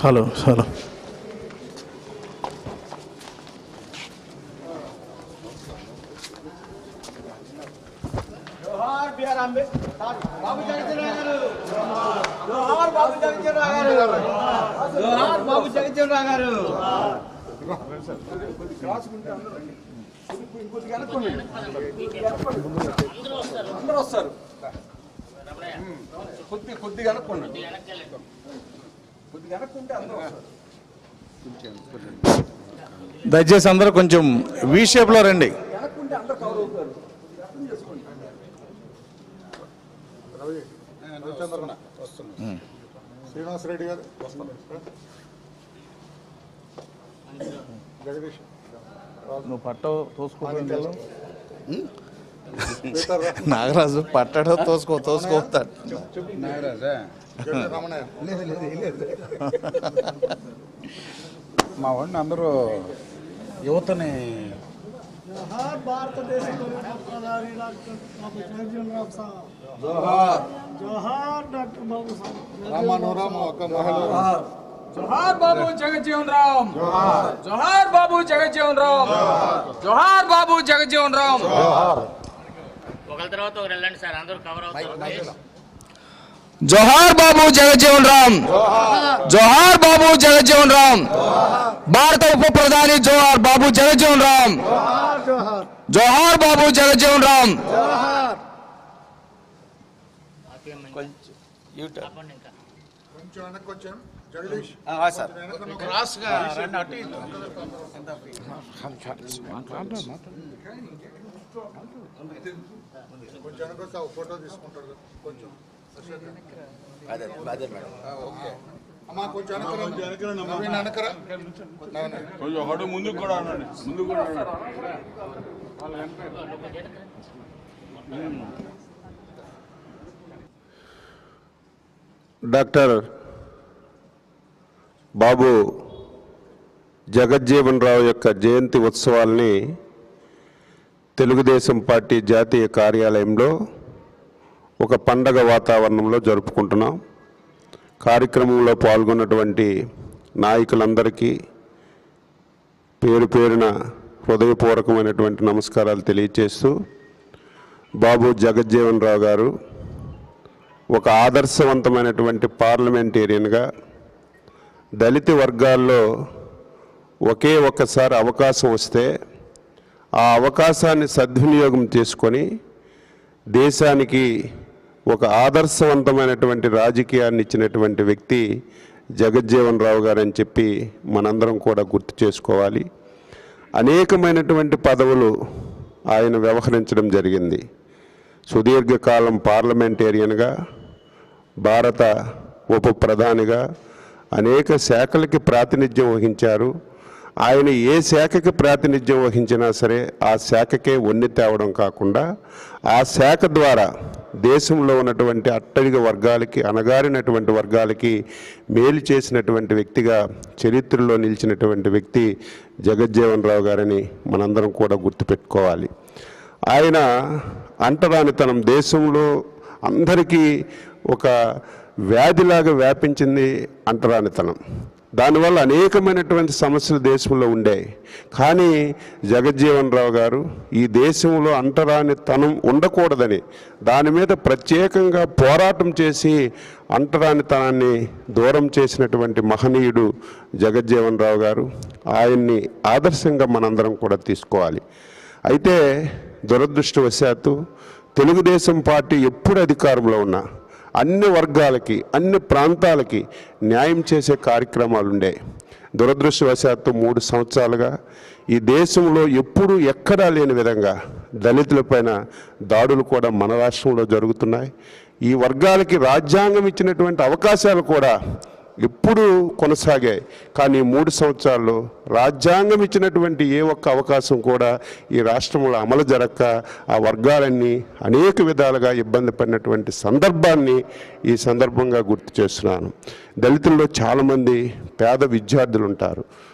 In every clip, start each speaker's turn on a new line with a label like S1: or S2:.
S1: Hello hello
S2: జోహార్ B R Ambedkar Babu జగజ్జనరావు గారు జోహార్ బాబు జగజ్జనరావు గారు జోహార్ బాబు జగజ్జనరావు గారు అందరూ వస్తారు కొద్ది కొద్దిగా అనుకోండి కొద్దిగా అనుకుంటే అందరూ వస్తారు
S1: దయచేసి అందరూ కొంచెం వి షేప్లో రండి
S2: అనుకుంటే అందరూ కవర్ అవుతారు
S3: శ్రీనివాస్ రెడ్డి గారు జగదీష్
S1: నువ్వు పట్టవు తోసుకోవడం
S3: పీటర్ రా-
S1: నాగరాజు పట్టడో తోసుకో తోసుకోతాడు
S3: జగన్ రమణయ్య
S4: మా వాడిని అందరూ యువతని
S5: జోహార్ భారతదేశ ప్రధాని డాక్టర్ బాబు జగజీవనరామ్ సాహెబ్
S2: జోహార్
S5: జోహార్ డాక్టర్ బాబు సాహెబ్
S3: రామానురామ ఒక మహిళ
S6: జోహార్ బాబు జగజ్జీవన్ రామ్ జోహార్ బాబు జగజ్జీవన్ రామ్ జోహార్ బాబు జగజ్జీవన్ రామ్
S7: ఒకరి తర్వాత ఒకరు వెళ్ళండి సార్ అందరూ కవర్ అవుతారు
S6: జోహార్ బాబు జగజ్జీవన్ రామ్ జోహార్ బాబు జగజ్జీవన్ రామ్ భారత ఉప ప్రధాని జోహార్ బాబు జగజ్జీవన్ రామ్ జోహార్ బాబు జగజ్జీవన్ రామ్
S7: ఆపండి ఇంకా
S3: కొంచెం వెనక్కి వచ్చాం జగదీష్
S2: సార్
S1: క్రాస్గా రండి అటు ఇటు
S3: కొంచెం వెనక్కి వస్తే ఒక ఫోటో తీసుకుంటారు కొంచెం
S2: అదే అదే మేడం
S3: ఆ, ఓకే అమ్మా కొంచెం వెనకరా నవీన్ వెనకరా నవీన్.
S4: కొంచెం ఒకటి ముందుకు కూడా అనండి ముందుకు కూడా అనండి
S8: డాక్టర్ బాబు జగజ్జీవన్ రావు యొక్క జయంతి ఉత్సవాల్ని తెలుగుదేశం పార్టీ జాతీయ కార్యాలయంలో ఒక పండగ వాతావరణంలో జరుపుకుంటున్నాం కార్యక్రమంలో పాల్గొన్నటువంటి నాయకులందరికీ పేరు పేరున హృదయపూర్వకమైనటువంటి నమస్కారాలు తెలియచేస్తూ బాబు జగజ్జీవన్ రావు గారు ఒక ఆదర్శవంతమైనటువంటి పార్లమెంటేరియన్గా దళిత వర్గాల్లో ఒకే ఒక్కసారి అవకాశం వస్తే ఆ అవకాశాన్ని సద్వినియోగం చేసుకొని దేశానికి ఒక ఆదర్శవంతమైనటువంటి రాజకీయాన్ని ఇచ్చినటువంటి వ్యక్తి జగజ్జీవన్ రావు గారు అని చెప్పి మనందరం కూడా గుర్తు చేసుకోవాలి అనేకమైనటువంటి పదవులు ఆయన వ్యవహరించడం జరిగింది సుదీర్ఘకాలం పార్లమెంటేరియన్గా భారత ఉప ప్రధానిగా అనేక శాఖలకి ప్రాతినిధ్యం వహించారు ఆయన ఏ శాఖకి ప్రాతినిధ్యం వహించినా సరే ఆ శాఖకే వన్నె తేవడం కాకుండా ఆ శాఖ ద్వారా దేశంలో ఉన్నటువంటి అట్టడిగ వర్గాలకి అణగారినటువంటి వర్గాలకి మేలు చేసినటువంటి వ్యక్తిగా చరిత్రలో నిలిచినటువంటి వ్యక్తి జగజ్జీవన్ రావు గారని మనందరం కూడా గుర్తుపెట్టుకోవాలి ఆయన అంటరానితనం దేశంలో అందరికీ ఒక వ్యాధిలాగా వ్యాపించింది అంటరానితనం దానివల్ల అనేకమైనటువంటి సమస్యలు దేశంలో ఉండాయి కానీ జగజ్జీవన్ రావు గారు ఈ దేశంలో అంటరానితనం ఉండకూడదని దాని మీద ప్రత్యేకంగా పోరాటం చేసి అంటరానితనాన్ని దూరం చేసినటువంటి మహనీయుడు జగజ్జీవన్ రావు గారు ఆయన్ని ఆదర్శంగా మనందరం కూడా తీసుకోవాలి అయితే దురదృష్టవశాత్తు తెలుగుదేశం పార్టీ ఎప్పుడు అధికారంలో ఉన్నా అన్ని వర్గాలకి అన్ని ప్రాంతాలకి న్యాయం చేసే కార్యక్రమాలు ఉండే దురదృష్టవశాత్తు మూడు సంవత్సరాలుగా ఈ దేశంలో ఎప్పుడూ ఎక్కడా లేని విధంగా దళితులపైన దాడులు కూడా మన రాష్ట్రంలో జరుగుతున్నాయి ఈ వర్గాలకి రాజ్యాంగం ఇచ్చినటువంటి అవకాశాలు కూడా ఎప్పుడు కొనసాగాయి కానీ ఈ మూడు సంవత్సరాల్లో రాజ్యాంగం ఇచ్చినటువంటి ఏ ఒక్క అవకాశం కూడా ఈ రాష్ట్రంలో అమలు జరగక ఆ వర్గాలన్నీ అనేక విధాలుగా ఇబ్బంది పడినటువంటి సందర్భాన్ని ఈ సందర్భంగా గుర్తు చేస్తున్నాను దళితుల్లో చాలామంది పేద విద్యార్థులు ఉంటారు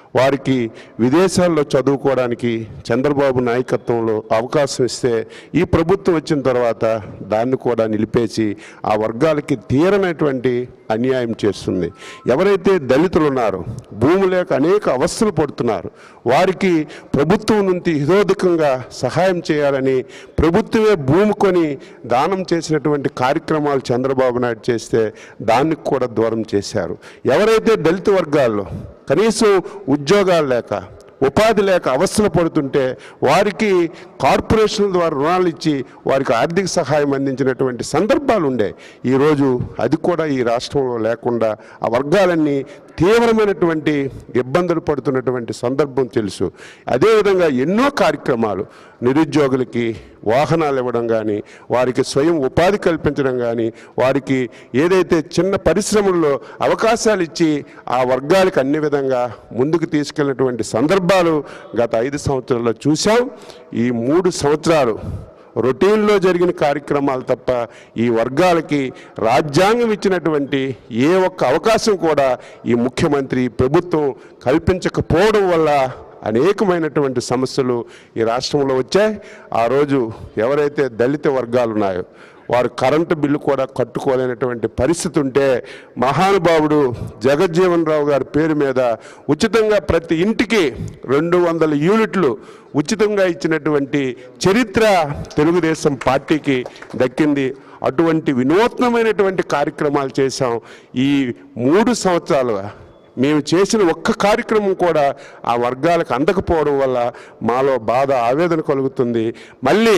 S8: వారికి విదేశాల్లో చదువుకోవడానికి చంద్రబాబు నాయకత్వంలో అవకాశం ఇస్తే ఈ ప్రభుత్వం వచ్చిన తర్వాత దాన్ని కూడా నిలిపేసి ఆ వర్గాలకి తీరనటువంటి అన్యాయం చేస్తుంది ఎవరైతే దళితులు ఉన్నారో భూమి లేక అనేక అవస్థలు పడుతున్నారు వారికి ప్రభుత్వం నుండి హితోధికంగా సహాయం చేయాలని ప్రభుత్వమే భూమి కొని దానం చేసినటువంటి కార్యక్రమాలు చంద్రబాబు నాయుడు చేస్తే దానికి కూడా దూరం చేశారు ఎవరైతే దళిత వర్గాల్లో కనీసం ఉద్యోగాలు లేక ఉపాధి లేక అవస్థలు పడుతుంటే వారికి కార్పొరేషన్ల ద్వారా రుణాలు ఇచ్చి వారికి ఆర్థిక సహాయం అందించినటువంటి సందర్భాలు ఉండే ఈరోజు అది కూడా ఈ రాష్ట్రంలో లేకుండా ఆ వర్గాలన్నీ తీవ్రమైనటువంటి ఇబ్బందులు పడుతున్నటువంటి సందర్భం తెలుసు అదేవిధంగా ఎన్నో కార్యక్రమాలు నిరుద్యోగులకి వాహనాలు ఇవ్వడం కానీ వారికి స్వయం ఉపాధి కల్పించడం కానీ వారికి ఏదైతే చిన్న పరిశ్రమల్లో అవకాశాలు ఇచ్చి ఆ వర్గాలకు అన్ని విధంగా ముందుకు తీసుకెళ్ళినటువంటి సందర్భాలు గత ఐదు సంవత్సరాల్లో చూసాం ఈ మూడు సంవత్సరాలు రొటీన్లో జరిగిన కార్యక్రమాలు తప్ప ఈ వర్గాలకి రాజ్యాంగం ఇచ్చినటువంటి ఏ ఒక్క అవకాశం కూడా ఈ ముఖ్యమంత్రి ప్రభుత్వం కల్పించకపోవడం వల్ల అనేకమైనటువంటి సమస్యలు ఈ రాష్ట్రంలో వచ్చాయి ఆ రోజు ఎవరైతే దళిత వర్గాలు ఉన్నాయో వారు కరెంటు బిల్లు కూడా కట్టుకోలేనటువంటి పరిస్థితి ఉంటే మహానుభావుడు జగజ్జీవన్ రావు గారి పేరు మీద ఉచితంగా ప్రతి ఇంటికి రెండు వందల యూనిట్లు ఉచితంగా ఇచ్చినటువంటి చరిత్ర తెలుగుదేశం పార్టీకి దక్కింది అటువంటి వినూత్నమైనటువంటి కార్యక్రమాలు చేశాం ఈ మూడు సంవత్సరాలుగా మేము చేసిన ఒక్క కార్యక్రమం కూడా ఆ వర్గాలకు అందకపోవడం వల్ల మాలో బాధ ఆవేదన కలుగుతుంది మళ్ళీ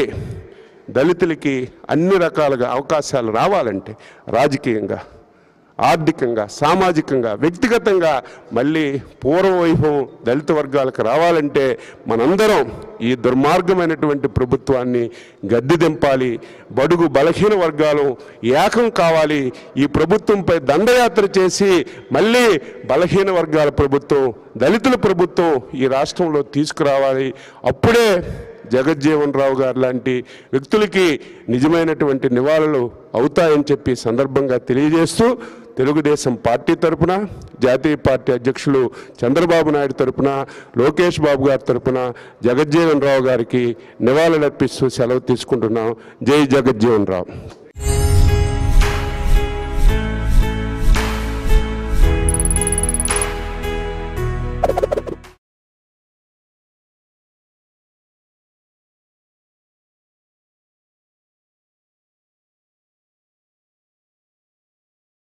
S8: దళితులకి అన్ని రకాలుగా అవకాశాలు రావాలంటే రాజకీయంగా ఆర్థికంగా సామాజికంగా వ్యక్తిగతంగా మళ్ళీ పూర్వ వైభవం దళిత వర్గాలకు రావాలంటే మనందరం ఈ దుర్మార్గమైనటువంటి ప్రభుత్వాన్ని గద్దె దింపాలి బడుగు బలహీన వర్గాలు ఏకం కావాలి ఈ ప్రభుత్వంపై దండయాత్ర చేసి మళ్ళీ బలహీన వర్గాల ప్రభుత్వం దళితుల ప్రభుత్వం ఈ రాష్ట్రంలో తీసుకురావాలి అప్పుడే జగజ్జీవన్ రావు గారు లాంటి వ్యక్తులకి నిజమైనటువంటి నివాళులు అవుతాయని చెప్పి సందర్భంగా తెలియజేస్తూ తెలుగుదేశం పార్టీ తరపున జాతీయ పార్టీ అధ్యక్షులు చంద్రబాబు నాయుడు తరపున లోకేష్ బాబు గారి తరపున జగజ్జీవన్ రావు గారికి నివాళులర్పిస్తూ సెలవు తీసుకుంటున్నాం జై జగజ్జీవన్ రావు